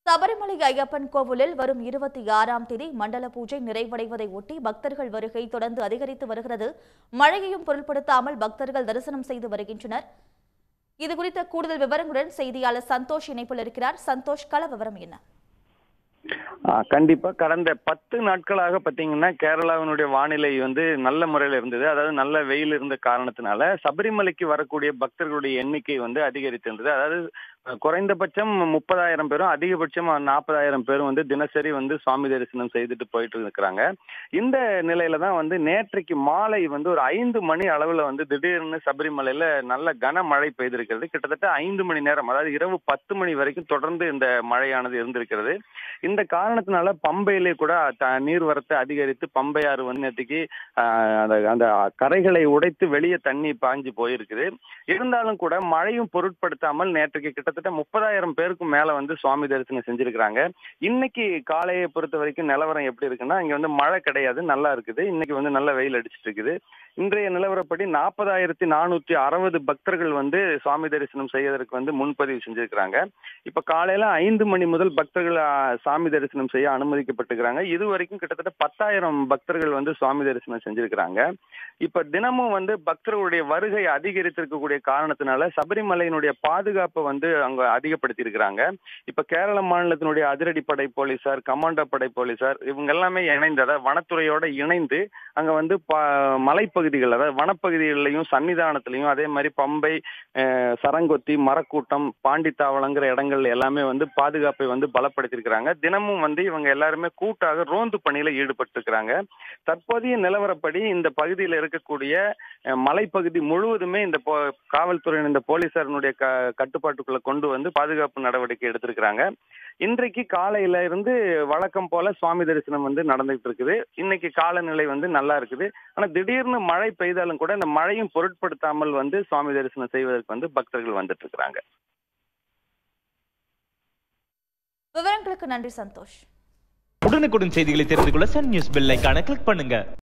சபரிமலை ஐயப்பன் கோவிலில் வரும் இருபத்தி ஆறாம் தேதி மண்டல பூஜை நிறைவடைவதை ஒட்டி பக்தர்கள் வருகை தொடர்ந்து அதிகரித்து வருகிறது மழையையும் பொருட்படுத்தாமல் பக்தர்கள் தரிசனம் செய்து வருகின்றனர் இதுகுறித்த கூடுதல் விவரங்களுடன் செய்தியாளர் சந்தோஷ் இணைப்பில் இருக்கிறார் சந்தோஷ் கள விவரம் என்ன ஆ, கண்டிப்பா கடந்த பத்து நாட்களாக பாத்தீங்கன்னா கேரளாவினுடைய வானிலை வந்து நல்ல முறையில இருந்தது அதாவது நல்ல வெயில் இருந்த காரணத்தினால சபரிமலைக்கு வரக்கூடிய பக்தர்களுடைய எண்ணிக்கை வந்து அதிகரித்திருந்தது அதாவது அஹ், குறைந்தபட்சம் முப்பதாயிரம் பேரும் அதிகபட்சம் நாற்பதாயிரம் பேரும் வந்து தினசரி வந்து சுவாமி தரிசனம் செய்துட்டு போயிட்டு இருக்கிறாங்க இந்த நிலையில தான் வந்து நேற்றைக்கு மாலை வந்து ஒரு ஐந்து மணி அளவுல வந்து திடீர்னு சபரிமலையில நல்ல கனமழை பெய்திருக்கிறது கிட்டத்தட்ட ஐந்து மணி நேரம் அதாவது இரவு பத்து மணி வரைக்கும் தொடர்ந்து இந்த மழையானது இருந்திருக்கிறது இந்த காரணத்தினால பம்பையிலே கூட த- நீர்வரத்து அதிகரித்து பம்பையாறு வந்து நேற்றுக்கு ஆஹ், அந்த அந்த கரைகளை உடைத்து வெளியே தண்ணி பாஞ்சு போயிருக்குது இருந்தாலும் கூட மழையும் பொருட்படுத்தாமல் நேற்றுக்கு கிட்டத்தட்ட முப்பதாயிரம் பேருக்கும் மேல வந்து சுவாமி தரிசனம் செஞ்சிருக்கிறாங்க இன்னைக்கு காலையை பொறுத்த வரைக்கும் நிலவரம் எப்படி இருக்குன்னா இங்க வந்து மழை கிடையாது நல்லா இருக்குது இன்னைக்கு வந்து நல்ல வெயில் அடிச்சிட்டு இருக்குது இன்றைய நிலவரப்படி நாற்பதாயிரத்தி நானூற்றி அறுபது பக்தர்கள் வந்து சுவாமி தரிசனம் செய்வதற்கு வந்து முன்பதிவு செஞ்சிருக்கிறாங்க இப்ப காலையில ஐந்து மணி முதல் பக்தர்கள் ஆ, சாமி தரிசனம் செய்ய அனுமதிக்கப்பட்டிருக்கிறாங்க இது வரைக்கும் கிட்டத்தட்ட பத்தாயிரம் பக்தர்கள் வந்து சுவாமி தரிசனம் செஞ்சிருக்கிறாங்க இப்ப தினமும் வந்து பக்தர்களுடைய வருகை அதிகரித்திருக்கக்கூடிய காரணத்தினால சபரிமலையினுடைய பாதுகாப்பை வந்து அங்க அதிகப்படுத்தி இருக்கிறாங்க இப்ப கேரள மாநிலத்தினுடைய அதிரடிப்படை போலீசார் கமாண்டோ படை போலீசார் இவங்க எல்லாமே இணைந்து அதாவது வனத்துறையோட இணைந்து அங்க வந்து ப- மலைப்பகுதிகள் அதாவது வனப்பகுதிகளிலையும் சன்னிதானத்திலையும் அதே மாதிரி பம்பை அஹ், சரங்கொத்தி மரக்கூட்டம் பாண்டித்தாவளங்கிற இடங்கள்ல எல்லாமே வந்து பாதுகாப்பை வந்து பலப்படுத்தியிருக்கிறாங்க தினமும் வந்து இவங்க எல்லாருமே கூட்டாக ரோந்து பணியில ஈடுபட்டு இருக்கிறாங்க தற்போதைய நிலவரப்படி இந்த பகுதியில் இருக்கக்கூடிய அஹ், மலைப்பகுதி முழுவதுமே இந்த போ- காவல்துறையின் இந்த போலீசாரினுடைய க கட்டுப்பாட்டுக்குள்ள கொண்டு வந்து பாதுகாப்பு நடவடிக்கை எடுத்திருக்கிறாங்க இன்றைக்கு காலையில இருந்து வழக்கம் போல சுவாமி தரிசனம் வந்து நடந்துகிட்டு இருக்குது இன்னைக்கு காலநிலை வந்து நல்லா இருக்குது ஆனா திடீர்னு மழை பெய்தாலும் கூட இந்த மழையும் பொருட்படுத்தாமல் வந்து சுவாமி தரிசனம் செய்வதற்கு வந்து பக்தர்கள் வந்துட்டு இருக்கிறாங்க விவரங்களுக்கு நன்றி சந்தோஷ் உடனுக்குடன் செய்திகளை தெரிந்து கொள்ள சன் நியூஸ் பெல் ஐகானை கிளிக் பண்ணுங்க